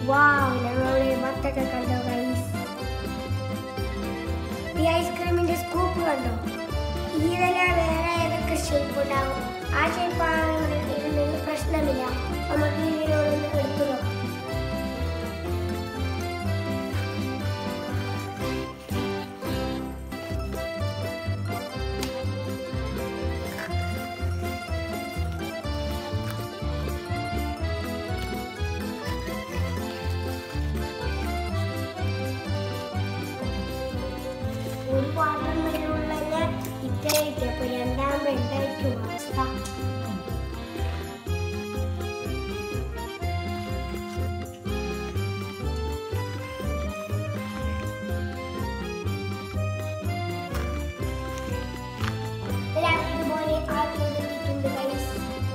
വാവ് ഞങ്ങളുടെ വത്തൊക്കെ കണ്ടോ ഗൈസ് ഈ ഐസ്ക്രീമിന്റെ സ്കൂപ്പ് കണ്ടോ ഇതിലെല്ലാം വേറെ ഏതൊക്കെ ഷേപ്പ് ഉണ്ടാവും ആ ഷേപ്പ് ആണെങ്കിൽ പ്രശ്നമില്ല നമുക്ക് ഇതിനോടൊന്ന് എടുത്തു നോക്കാം ഒരു വാട്ടർമെലുള്ള ഇത്ര കിട്ടിയപ്പോ രണ്ടാം എന്തായിരിക്കും അവസ്ഥ എല്ലാം ഇതുപോലെ ആക്കി എടുത്തിട്ടുണ്ട് ഗൈസ്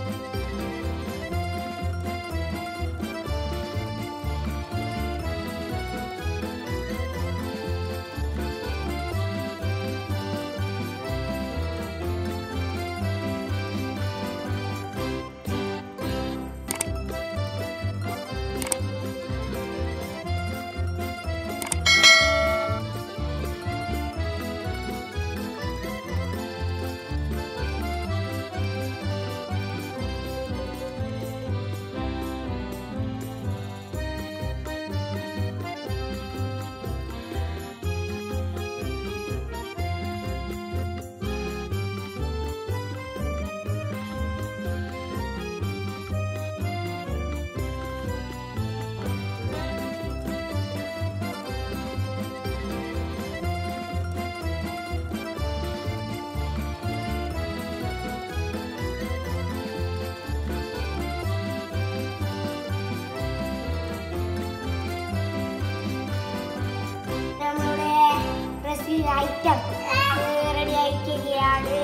നമ്മുടെ ബ്രസീൽ ഐറ്റം റെഡി ആയിരിക്കുകയാണ്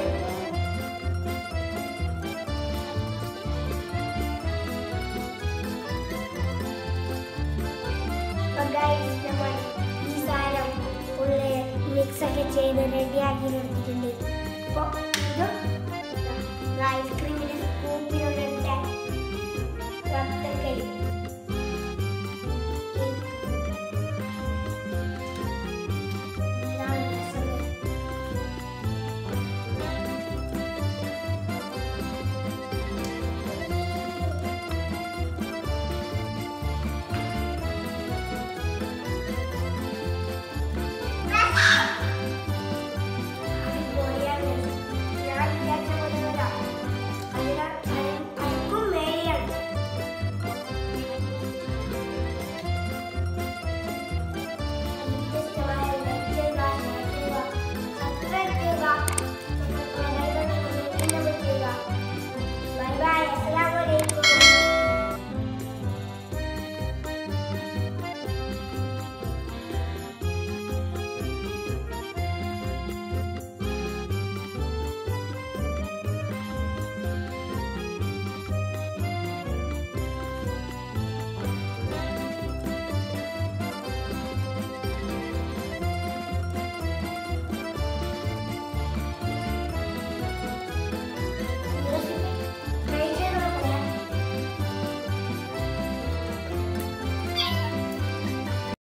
അപ്പൊ guys, നമ്മൾ ഈ സാധനം ഉള്ളിൽ മിക്സ് ഒക്കെ ചെയ്ത് റെഡിയാക്കി എടുത്തിട്ടുണ്ട് അപ്പോൾ ഇത് ഐസ്ക്രീമിന്റെ സ്കൂപ്പിനുള്ള